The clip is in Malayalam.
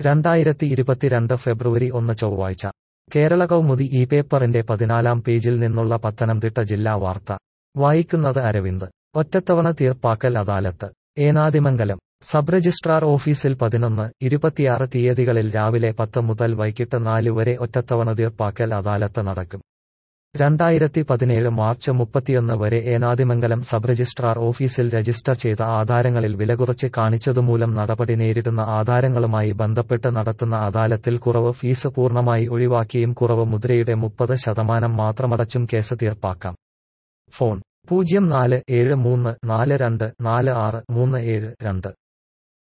രണ്ടായിരത്തി ഇരുപത്തിരണ്ട് ഫെബ്രുവരി ഒന്ന് ചൊവ്വാഴ്ച കേരള കൗമുദി ഈ പേപ്പറിന്റെ പതിനാലാം പേജിൽ നിന്നുള്ള പത്തനംതിട്ട ജില്ലാ വാർത്ത വായിക്കുന്നത് അരവിന്ദ് ഒറ്റത്തവണ തീർപ്പാക്കൽ അദാലത്ത് ഏനാദിമംഗലം സബ് രജിസ്ട്രാർ ഓഫീസിൽ പതിനൊന്ന് ഇരുപത്തിയാറ് തീയതികളിൽ രാവിലെ പത്ത് മുതൽ വൈകിട്ട് നാല് വരെ ഒറ്റത്തവണ തീർപ്പാക്കൽ അദാലത്ത് നടക്കും രണ്ടായിരത്തി പതിനേഴ് മാർച്ച് മുപ്പത്തിയൊന്ന് വരെ ഏനാദിമംഗലം സബ് രജിസ്ട്രാർ ഓഫീസിൽ രജിസ്റ്റർ ചെയ്ത ആധാരങ്ങളിൽ വിലകുറച്ച് കാണിച്ചതുമൂലം നടപടി നേരിടുന്ന ആധാരങ്ങളുമായി ബന്ധപ്പെട്ട് നടത്തുന്ന അദാലത്തിൽ കുറവ് ഫീസ് പൂർണ്ണമായി ഒഴിവാക്കിയും കുറവ് മുദ്രയുടെ മുപ്പത് ശതമാനം മാത്രമടച്ചും കേസ് തീർപ്പാക്കാം ഫോൺ പൂജ്യം നാല് ഏഴ് മൂന്ന് നാല് രണ്ട് നാല് ആറ് മൂന്ന് ഏഴ് രണ്ട്